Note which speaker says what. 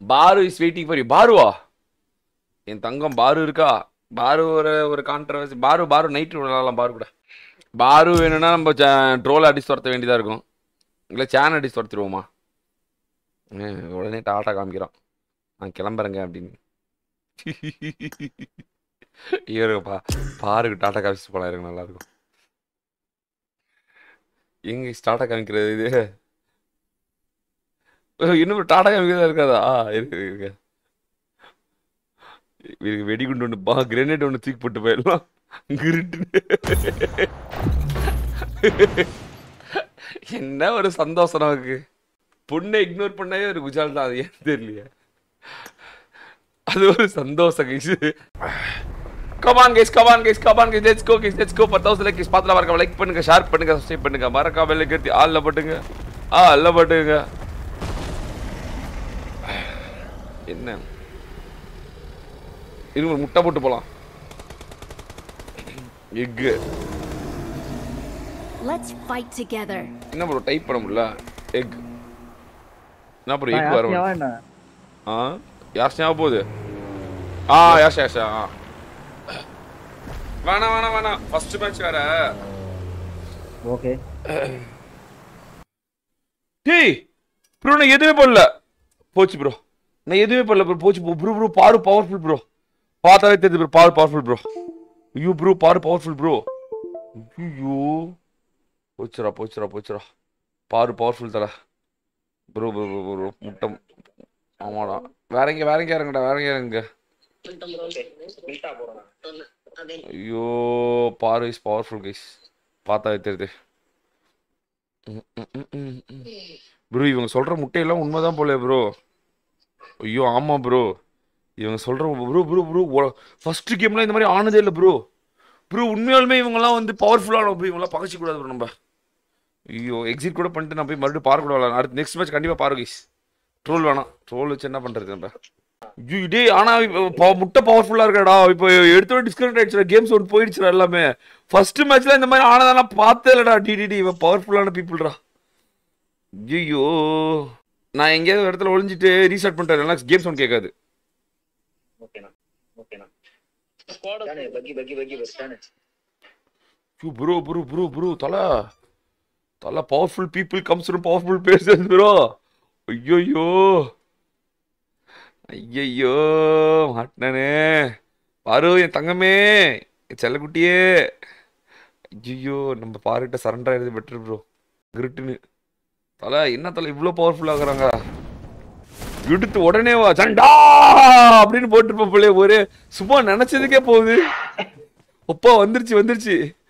Speaker 1: பாரு is waiting for you பாருவா என் தங்கம் பாரு இருக்கா பாரு ஒரு ஒரு கான்ட்ரவர்சி பாரு பாரு நைட்டு விளாடலாம் பாரு கூட பாரு வேணும்னா நம்ம ட்ரோல் அடிச்சு துரத்த வேண்டியதாக இருக்கும் இல்லை சேன் அடிச்சு துரத்திடுவோமா ம், உடனே டாட்டா காமிக்கிறான் நான் கிளம்புறேங்க அப்படின்னு இவரு பா பாருக்கு டாட்டா காமிச்சு போலாம் இருக்கு நல்லா இருக்கும் எங்க டாட்டா காமிக்கிறது இது ஓ, இன்னும் டாடா காமிக்கிறதா இருக்காதா ஆ இருக்கு இருக்கு இருக்கு வெடிகுண்டு ஒன்று பா கிரேனேட் ஒன்று தூக்கி போட்டு போயிடலாம் கிருட்டு என்ன ஒரு சந்தோஷம் நமக்கு பொண்ணை இக்னோர் பண்ணவே ஒரு குஜால் தான் அது ஏன் தெரியலையே அது ஒரு சந்தோஷம் guys come on guys come on guys come on guys let's go guys let's go 10000 like பாத்துல வரக்க லைக் பண்ணுங்க ஷேர் பண்ணுங்க சப்ஸ்கிரைப் பண்ணுங்க மறக்காம பெல் கட்டி ஆல்ல போட்டுங்க ஆ அல்ல போட்டுங்க என்ன இருங்க முட்டை போட்டு போலாம் எக்கு
Speaker 2: Let's fight together.
Speaker 1: என்ன ப்ரோ டைப் பண்ண முடியல எக் என்ன ப்ரோ எக் வர
Speaker 3: யாசியாவா என்ன
Speaker 1: ஆ யார் ஞாபகம் போகுது ஆ யாஷ் யாஷ் ஆ வேணாம் வேணாம் வேணாம் ஃபர்ஸ்ட் மேட்ச் வேற
Speaker 3: ஓகே
Speaker 1: டேய் ப்ரோ நான் எதுவுமே பண்ணல போச்சு ப்ரோ நான் எதுவுமே பண்ணல ப்ரோ போச்சு ப்ரோ ப்ரோ பாரு பவர்ஃபுல் ப்ரோ பார்த்தாவே தெரியுது ப்ரோ பாரு பவர்ஃபுல் ப்ரோ ஐயோ ப்ரோ பாரு பவர்ஃபுல் ப்ரோ ஐயோ போச்சுடா போச்சுடா போச்சுடா பாரு பவர்ஃபுல் தல ப்ரோ ப்ரோ ப்ரோ ப்ரோ முட்டை ஆமாடா வேற எங்க வேற எங்க இறங்குடா வேற எங்க இறங்குங்க ஐயோ பாரு இஸ் பவர்ஃபுல் கைஸ் பார்த்தாவே தெரியுது ப்ரோ இவங்க சொல்ற முட்டையெல்லாம் உண்மைதான் போல ப்ரோ ஐயோ ஆமா ப்ரோ இவங்க சொல்ற ப்ரோ ப்ரோ ப்ரோ ஃபர்ஸ்ட் கேம்லாம் இந்த மாதிரி ஆனதே இல்லை ப்ரோ ப்ரோ உண்மையாலுமே இவங்கெல்லாம் வந்து பவர்ஃபுல்லான ப்ரோ இவங்கெல்லாம் பகச்சிக்க கூடாது ப்ரோ நம்ம ஐயோ எக்ஸிட் கூட பண்ணிட்டு நான் போய் மறுபடியும் பார்க்க கூட விளாட்லாம் அடுத்து நெக்ஸ்ட் மேட்ச் கண்டிப்பாக பாரு கைஸ் ட்ரோல் வேணாம் ட்ரோல் வச்சு என்ன பண்றது நம்ம ஐயோ டேய் ஆனா இப்ப ப- முட்டை பவர்ஃபுல்லா இருக்கடா இப்போ எடுத்தோட டிஸ்கனெக்ட் ஆயிடுச்சுடா கேம்ஸ் ஒன்று போயிடுச்சுடா எல்லாமே ஃபர்ஸ்ட் மேட்ச்ல இந்த மாதிரி ஆனதெல்லாம் பார்த்தே இல்லடா டிடிடி இவன் பவர்ஃபுல்லான பீப்புள்டா ஐயோ நான் எங்கேயாவது ஒரு இடத்துல ஒளிஞ்சிட்டு ரீசெட் பண்ணிட்டேன் நல்லா கேம்ஸ் ஒன்று கேட்காது ப்ரோ ப்ரோ ப்ரோ ப்ரோ தல தல powerful people comes from powerful persons bro ஐயோ ஐயையோ மாட்டினே பாரு என் தங்கமே என் செல்லக்குட்டியே ஐயோ நம்ம பாருகிட்ட சரண்டர் ஆயிருது பெட்டர் ப்ரோ கிரிட்டுன்னு தலை என்ன தலை இவ்வளோ பவர்ஃபுல் ஆகுறாங்க எடுத்து உடனே வா சண்டா அப்படின்னு போட்டுருப்போம் போலே ஒரே சும்மா நினைச்சதுக்கே போகுது ஒப்பா வந்துருச்சு வந்துருச்சு